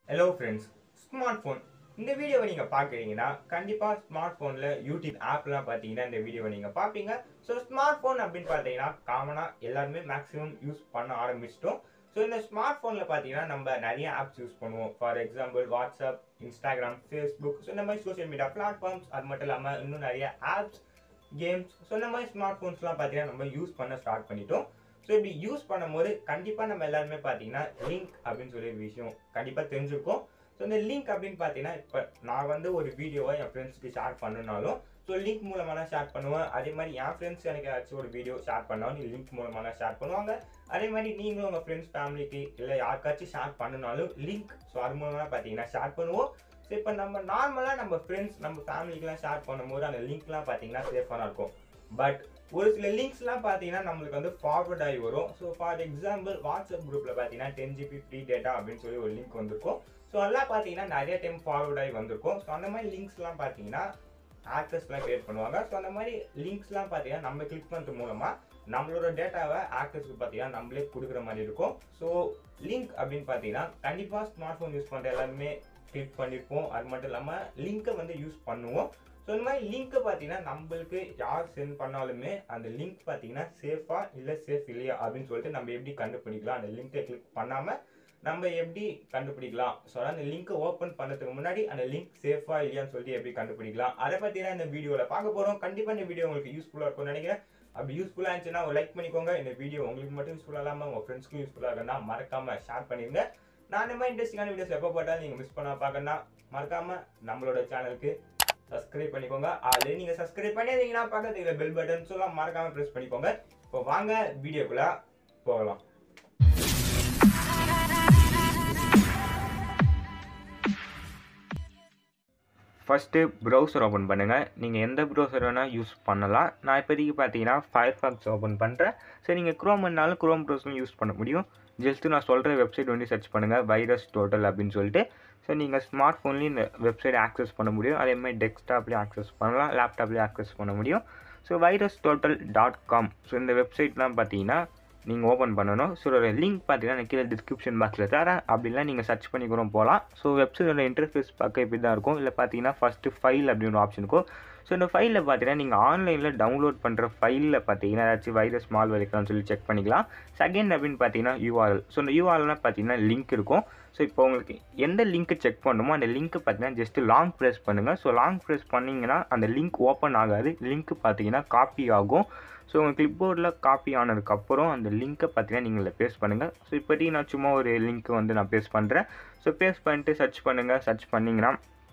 hello friends smart phone இந்த வீடியோவை நீங்கள் பார்க்குறீங்கன்னா கண்டிப்பாக ஸ்மார்ட் ஃபோனில் யூடியூப் ஆப்லாம் பார்த்தீங்கன்னா இந்த வீடியோவை நீங்கள் பார்ப்பீங்க ஸோ ஸ்மார்ட் ஃபோன் அப்படின்னு பார்த்தீங்கன்னா காமனாக எல்லாருமே மேக்ஸிமம் யூஸ் பண்ண ஆரம்பிச்சிட்டோம் ஸோ இந்த ஸ்மார்ட் ஃபோனில் பார்த்தீங்கன்னா நம்ம நிறைய ஆப்ஸ் யூஸ் பண்ணுவோம் for example WhatsApp Instagram Facebook so இந்த மாதிரி சோஷியல் மீடியா பிளாட்ஃபார்ம்ஸ் அது மட்டும் இல்லாமல் இன்னும் நிறைய ஆப்ஸ் கேம்ஸ் ஸோ இந்த மாதிரி ஸ்மார்ட் ஃபோன்ஸ்லாம் பார்த்தீங்கன்னா நம்ம யூஸ் பண்ண ஸ்டார்ட் பண்ணிட்டோம் ஸோ இப்படி யூஸ் பண்ணும்போது கண்டிப்பாக நம்ம எல்லாருமே பார்த்தீங்கன்னா லிங்க் அப்படின்னு சொல்லி ஒரு விஷயம் கண்டிப்பாக தெரிஞ்சிருக்கும் ஸோ இந்த லிங்க் அப்படின்னு பார்த்தீங்கன்னா இப்போ நான் வந்து ஒரு வீடியோவை என் ஃப்ரெண்ட்ஸ்க்கு ஷேர் பண்ணனாலும் ஸோ லிங்க் மூலமாக தான் ஷேர் பண்ணுவேன் அதே மாதிரி என் ஃப்ரெண்ட்ஸ் எனக்கு ஏதாச்சும் ஒரு வீடியோ ஷேர் பண்ணாலும் நீ லிங்க் மூலமாக தான் ஷேர் பண்ணுவாங்க அதே மாதிரி நீங்களும் உங்கள் ஃப்ரெண்ட்ஸ் ஃபேமிலிக்கு இல்லை யாருக்காச்சும் ஷேர் பண்ணனாலும் லிங்க் ஸோ அது மூலமாக பார்த்தீங்கன்னா ஷேர் பண்ணுவோம் ஸோ இப்போ நம்ம நார்மலாக நம்ம ஃப்ரெண்ட்ஸ் நம்ம ஃபேமிலிக்கெலாம் ஷேர் பண்ணும்போது அந்த லிங்க்லாம் பார்த்தீங்கன்னா சேஃபாக இருக்கும் பட் ஒரு சில லிங்க்ஸ்லாம் பார்த்தீங்கன்னா நம்மளுக்கு வந்து ஃபார்வர்ட் ஆகி வரும் ஸோ ஃபார் எக்ஸாம்பிள் வாட்ஸ்அப் குரூப்பில் பார்த்தீங்கன்னா டென் ஜிபி ஃப்ரீ டேட்டா அப்படின்னு சொல்லி ஒரு லிங்க் வந்திருக்கும் ஸோ அதெல்லாம் பார்த்தீங்கன்னா நிறைய டைம் ஃபார்வர்ட் ஆகி வந்திருக்கும் ஸோ அந்த மாதிரி லிங்க்ஸ்லாம் பார்த்தீங்கன்னா ஆக்டர்ஸ்லாம் கிரியேட் பண்ணுவாங்க ஸோ அந்த மாதிரி லிங்க்ஸ்லாம் பார்த்தீங்கன்னா நம்ம கிளிக் பண்ணுறது மூலமாக நம்மளோட டேட்டாவை ஆக்டர்ஸ்க்கு பார்த்தீங்கன்னா நம்மளே கொடுக்குற மாதிரி இருக்கும் ஸோ லிங்க் அப்படின்னு பார்த்தீங்கன்னா கண்டிப்பாக ஸ்மார்ட் ஃபோன் யூஸ் பண்ணுற எல்லாருமே கிளிக் பண்ணியிருப்போம் அது மட்டும் இல்லாமல் லிங்க்கை வந்து யூஸ் பண்ணுவோம் ஸோ இந்த மாதிரி லிங்க்கை பார்த்தீங்கன்னா நம்மளுக்கு யார் சென்ட் பண்ணாலுமே அந்த லிங்க் பார்த்தீங்கன்னா சேஃபா இல்லை சேஃப் இல்லையா அப்படின்னு சொல்லிட்டு நம்ம எப்படி கண்டுபிடிக்கலாம் அந்த லிங்கை கிளிக் பண்ணாமல் நம்ம எப்படி கண்டுபிடிக்கலாம் ஸோ அந்த லிங்க்கை ஓப்பன் பண்ணுறதுக்கு முன்னாடி அந்த லிங்க் சேஃபா இல்லையான்னு சொல்லிட்டு எப்படி கண்டுபிடிக்கலாம் அதை பற்றி தான் இந்த வீடியோவில் பார்க்க போகிறோம் கண்டிப்பாக இந்த வீடியோ உங்களுக்கு யூஸ்ஃபுல்லாக இருக்கும்னு நினைக்கிறேன் அப்படி யூஸ்ஃபுல்லாக இருந்துச்சுன்னா ஒரு லைக் பண்ணிக்கோங்க இந்த வீடியோ உங்களுக்கு மட்டும் யூஸ்ஃபுல்லாக இல்லாமல் உங்கள் ஃப்ரெண்ட்ஸ்க்கும் யூஸ்ஃபுல்லாக இருக்குன்னா மறக்காமல் ஷேர் பண்ணிடுங்க நான் இந்த மாதிரி இன்ட்ரெஸ்டிங்கான வீடியோஸ் எப்போ போட்டாலும் நீங்கள் மிஸ் பண்ண பார்க்கணும்னா மறக்காமல் நம்மளோட சேனலுக்கு சப்ஸ்கிரைப் பண்ணிக்கோங்க ஆல்ரெடி நீங்கள் சப்ஸ்கிரைப் பண்ணியிருந்தீங்கன்னா பக்கத்துல பெல் பட்டன் சொல்லலாம் மறக்காமல் ப்ரெஸ் பண்ணிக்கோங்க இப்போ வாங்க வீடியோக்குள்ளே போகலாம் ஃபஸ்ட்டு ப்ரௌசர் ஓப்பன் பண்ணுங்கள் நீங்கள் எந்த ப்ரௌசர் வேணால் யூஸ் பண்ணலாம் நான் இப்போதைக்கு பார்த்தீங்கன்னா ஃபயர்ஃபாக்ஸ் ஓப்பன் பண்ணுறேன் சரி நீங்கள் க்ரோம் பண்ணாலும் க்ரோம் ப்ரௌசரும் யூஸ் பண்ண முடியும் ஜஸ்ட்டு நான் சொல்கிற வெப்சைட் வந்து சர்ச் பண்ணுங்கள் வைரஸ் டோட்டல் அப்படின்னு சொல்லிட்டு ஸோ நீங்கள் ஸ்மார்ட் ஃபோன்லேயும் இந்த வெப்சைட் ஆக்சஸ் பண்ண முடியும் அதே மாதிரி டெஸ்க்டாப்லேயும் ஆக்சஸ் பண்ணலாம் லேப்டாப்லேயும் ஆக்சஸ் பண்ண முடியும் so virus total dot com so இந்த வெப்சைட்லாம் பார்த்தீங்கன்னா நீங்கள் ஓப்பன் பண்ணணும் ஸோ ஒரு லிங்க் பார்த்தீங்கன்னா நான் கீழே டிஸ்கிரிப்ஷன் பாக்ஸில் தரேன் அப்படிலாம் நீங்கள் சர்ச் பண்ணி கூட போகலாம் ஸோ வெப்சைட்டோட இன்டர்ஃபேஸ் பார்க்க இப்படி தான் இருக்கும் இல்லை பார்த்தீங்கன்னா ஃபஸ்ட்டு ஃபைல் அப்படின்னு ஒரு ஆப்ஷன் இருக்கும் ஸோ இந்த ஃபைலில் பார்த்தீங்கன்னா நீங்கள் ஆன்லைனில் டவுன்லோட் பண்ணுற ஃபைலில் பார்த்தீங்கன்னா ஏதாச்சும் வைரஸ் மால் வரைக்கலாம்னு சொல்லி செக் பண்ணிக்கலாம் செகண்ட் அப்படின்னு பார்த்தீங்கன்னா யூஆர்எல் ஸோ இந்த யூஆர்எல்னால் பார்த்தீங்கன்னா லிங்க் இருக்கும் ஸோ இப்போ உங்களுக்கு எந்த லிங்க்கு செக் பண்ணணுமோ அந்த லிங்க்கு பார்த்தீங்கன்னா ஜஸ்ட் லாங் ப்ரெஸ் பண்ணுங்கள் ஸோ லாங் ப்ரெஸ் பண்ணிங்கன்னா அந்த லிங்க் ஓப்பன் ஆகாது லிங்க் பார்த்தீங்கன்னா காப்பி ஆகும் ஸோ உங்கள் கிளிப்போர்டில் காப்பி ஆனதுக்கப்புறம் அந்த லிங்க்கை பார்த்தீங்கன்னா நீங்கள் பேஸ்ட் பண்ணுங்கள் ஸோ இப்போதைக்கு நான் சும்மா ஒரு லிங்க் வந்து நான் பேஸ்ட் பண்ணுறேன் ஸோ பேஸ்ட் பண்ணிட்டு சர்ச் பண்ணுங்கள் சர்ச் பண்ணிங்கன்னா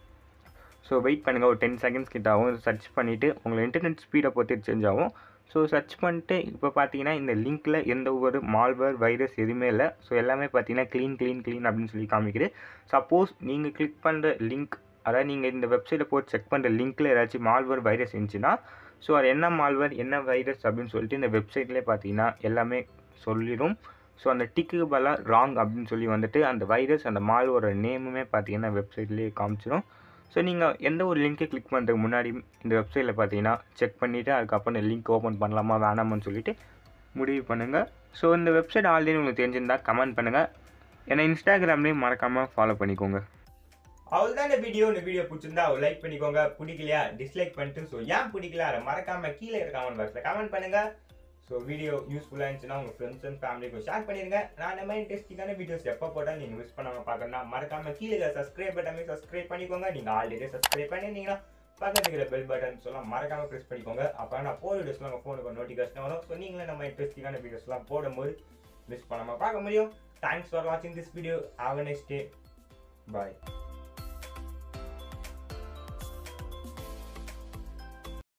ஸோ வெயிட் பண்ணுங்கள் ஒரு டென் செகண்ட்ஸ் கிட்ட ஆகும் சர்ச் பண்ணிவிட்டு உங்களை இன்டர்நெட் ஸ்பீடை பொறுத்து சேஞ்ச் ஆகும் ஸோ சர்ச் பண்ணிட்டு இப்போ பார்த்தீங்கன்னா இந்த லிங்க்கில் எந்த ஒரு மால்வேர் வைரஸ் எதுவுமே இல்லை ஸோ எல்லாமே பார்த்தீங்கன்னா க்ளீன் க்ளீன் க்ளீன் அப்படின்னு சொல்லி காமிக்குது சப்போஸ் நீங்கள் கிளிக் பண்ணுற லிங்க் அதாவது நீங்கள் இந்த வெப்சைட்டை போட்டு செக் பண்ணுற லிங்க்கில் ஏதாச்சும் மால்வேர் வைரஸ் இருந்துச்சுன்னா ஸோ அது என்ன மால்வேர் என்ன வைரஸ் அப்படின்னு சொல்லிட்டு இந்த வெப்சைட்லேயே பார்த்தீங்கன்னா எல்லாமே சொல்லிடும் ஸோ அந்த டிக்கு பதிலாக ராங் அப்படின்னு சொல்லி வந்துட்டு அந்த வைரஸ் அந்த மால்வோட நேமுமே பார்த்தீங்கன்னா வெப்சைட்லேயே காமிச்சிடும் ஸோ நீங்கள் எந்த ஒரு லிங்க்கை கிளிக் பண்ணுறதுக்கு முன்னாடி இந்த வெப்சைட்டில் பார்த்தீங்கன்னா செக் பண்ணிவிட்டு அதுக்கப்புறம் இந்த லிங்க் ஓப்பன் பண்ணலாமா வேணாமான்னு சொல்லிட்டு முடிவு பண்ணுங்கள் ஸோ இந்த வெப்சைட் ஆல்ரெடி உங்களுக்கு தெரிஞ்சிருந்தால் கமெண்ட் பண்ணுங்கள் ஏன்னா இன்ஸ்டாகிராம்லேயும் மறக்காமல் ஃபாலோ பண்ணிக்கோங்க அவ்வளோதான் இந்த வீடியோ இந்த வீடியோ பிடிச்சிருந்தா ஒரு லைக் பண்ணிக்கோங்க பிடிக்கலையா டிஸ்லைக் பண்ணிட்டு ஸோ ஏன் பிடிக்கல அதை மறக்காம கீழே இருக்க கமெண்ட் பாக்ஸில் கமெண்ட் பண்ணுங்க ஸோ வீடியோ யூஸ்ஃபுல்லாக இருந்துச்சுன்னா உங்கள் ஃப்ரெண்ட்ஸ் அண்ட் ஃபேமிலிக்கும் ஷேர் பண்ணிடுங்க நான் இந்த மாதிரி இன்ட்ரெஸ்டிங்கான வீடியோஸ் எப்போ போட்டால் நீங்கள் மிஸ் பண்ணாமல் பார்க்கணும்னா மறக்காம கீழே சப்ஸ்கிரைப் பட்டமே சப்ஸ்கிரைப் பண்ணிக்கோங்க நீங்கள் ஆல்ரெடி சப்ஸ்கிரைப் பண்ணியிருந்தீங்கன்னா பக்கத்துல இருக்கிற பெல் பட்டன் சொல்லலாம் மறக்காம ப்ரெஸ் பண்ணிக்கோங்க அப்போ நான் போகிற வீடியோஸ்லாம் உங்கள் ஃபோனுக்கு நோட்டிஃபிகேஷன் வரும் ஸோ நீங்களே நம்ம இன்ட்ரெஸ்டிங்கான வீடியோஸ்லாம் போடும்போது மிஸ் பண்ணாமல் பார்க்க முடியும் தேங்க்ஸ் ஃபார் வாட்சிங் this video have a next day bye